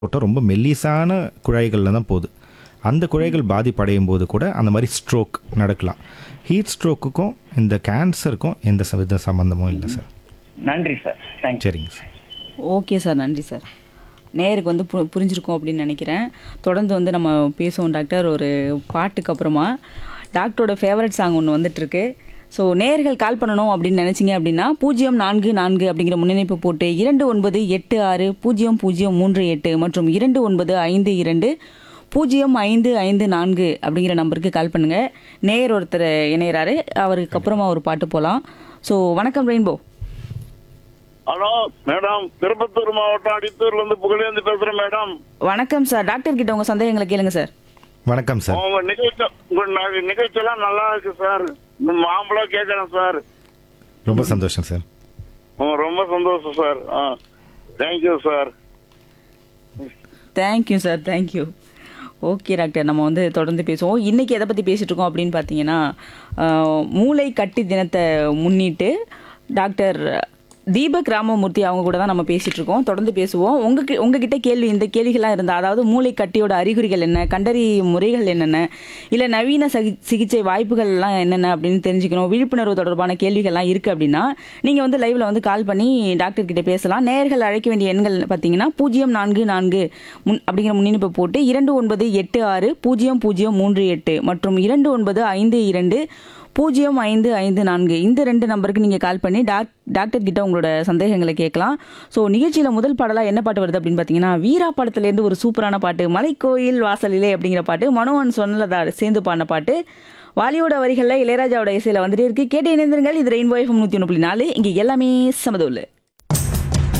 ஓட்டம் ரொம்ப மெல்லிசான குழாய்களில் தான் போகுது அந்த குழாய்கள் பாதிப்படையும் போது கூட அந்த மாதிரி ஸ்ட்ரோக் நடக்கலாம் ஹீட் ஸ்ட்ரோக்குக்கும் இந்த கேன்சருக்கும் எந்த ச- வித சம்மந்தமும் இல்லை சார் நன்றி சார் தேங்க்யூ சரிங்க சார் ஓகே சார் நன்றி சார் நேருக்கு வந்து பு புரிஞ்சிருக்கும் அப்படின்னு நினைக்கிறேன் தொடர்ந்து வந்து நம்ம பேசுவோம் டாக்டர் ஒரு பாட்டுக்கு அப்புறமா டாக்டரோட ஃபேவரட் சாங் ஒன்று வந்துட்டுருக்கு ஸோ நேர்கள் கால் பண்ணணும் அப்படின்னு நினச்சிங்க அப்படின்னா பூஜ்ஜியம் நான்கு நான்கு அப்படிங்கிற முன்னிணைப்பு போட்டு இரண்டு ஒன்பது எட்டு ஆறு பூஜ்ஜியம் பூஜ்ஜியம் மூன்று எட்டு மற்றும் இரண்டு ஒன்பது ஐந்து இரண்டு பூஜ்ஜியம் ஐந்து ஐந்து நான்கு அப்படிங்கிற நம்பருக்கு கால் பண்ணுங்கள் நேயர் ஒருத்தர் இணையறாரு அவருக்கு அப்புறமா ஒரு பாட்டு போகலாம் ஸோ வணக்கம் ரெயின்போ ஹலோ மேடம் திருப்பத்தூர் மாவட்டம் அடித்தூர்ல இருந்து புகழேந்தி பேசுறேன் மேடம் வணக்கம் சார் டாக்டர் கிட்ட உங்க சந்தேகங்களை கேளுங்க சார் வணக்கம் சார் உங்க நிகழ்ச்சி உங்க ந- நிகழ்ச்சி எல்லாம் நல்லா இருக்கு சார் இந்த மாம்பழம் கேட்கறேன் சார் ரொம்ப சந்தோஷம் சார் உங்க ரொம்ப சந்தோஷம் சார் ஆ thank you sir thank you sir thank you okay doctor நம்ம வந்து தொடர்ந்து பேசுவோம் இன்றைக்கி எதை பற்றி பேசிகிட்டு இருக்கோம் அப்படின்னு பார்த்தீங்கன்னா ஆஹ், மூளை கட்டி தினத்தை முன்னிட்டு டாக்டர் தீபக் ராமமூர்த்தி அவங்க கூட தான் நம்ம பேசிகிட்டு இருக்கோம் தொடர்ந்து பேசுவோம் உங்களுக்கு உங்ககிட்ட கேள்வி இந்த கேள்விகள்லாம் இருந்தால் அதாவது மூளை கட்டியோட அறிகுறிகள் என்ன கண்டறி முறைகள் என்னென்ன இல்லை நவீன சகி சிகிச்சை வாய்ப்புகள்லாம் என்னென்ன அப்படின்னு தெரிஞ்சுக்கணும் விழிப்புணர்வு தொடர்பான கேள்விகள்லாம் இருக்குது அப்படின்னா நீங்கள் வந்து லைவில் வந்து கால் பண்ணி டாக்டர் கிட்ட பேசலாம் நேர்கள் அழைக்க வேண்டிய எண்கள் பார்த்தீங்கன்னா பூஜ்ஜியம் நான்கு நான்கு முன் அப்படிங்கிற முன்னிணைப்பை போட்டு இரண்டு ஒன்பது எட்டு ஆறு பூஜ்ஜியம் பூஜ்ஜியம் மூன்று எட்டு மற்றும் இரண்டு ஒன்பது ஐந்து இரண்டு பூஜ்ஜியம் ஐந்து ஐந்து நான்கு இந்த ரெண்டு நம்பருக்கு நீங்கள் கால் பண்ணி டாக் டாக்டர் கிட்ட உங்களோட சந்தேகங்களை கேட்கலாம் ஸோ நிகழ்ச்சியில் முதல் பாடலாக என்ன பாட்டு வருது அப்படின்னு பார்த்தீங்கன்னா வீரா படத்துலேருந்து ஒரு சூப்பரான பாட்டு மலைக்கோயில் வாசலிலே அப்படிங்கிற பாட்டு மனோகன் சொன்னலதா சேர்ந்து பாடின பாட்டு வாலியோட வரிகளில் இளையராஜாவோட இசையில் வந்துட்டே இருக்கு கேட்டு இணைந்திருங்கள் இது ரெயின்போ எஃப்எம் நூற்றி ஒன்று புள்ளி நாலு இங்கே எல்லாமே சமதவுள்ள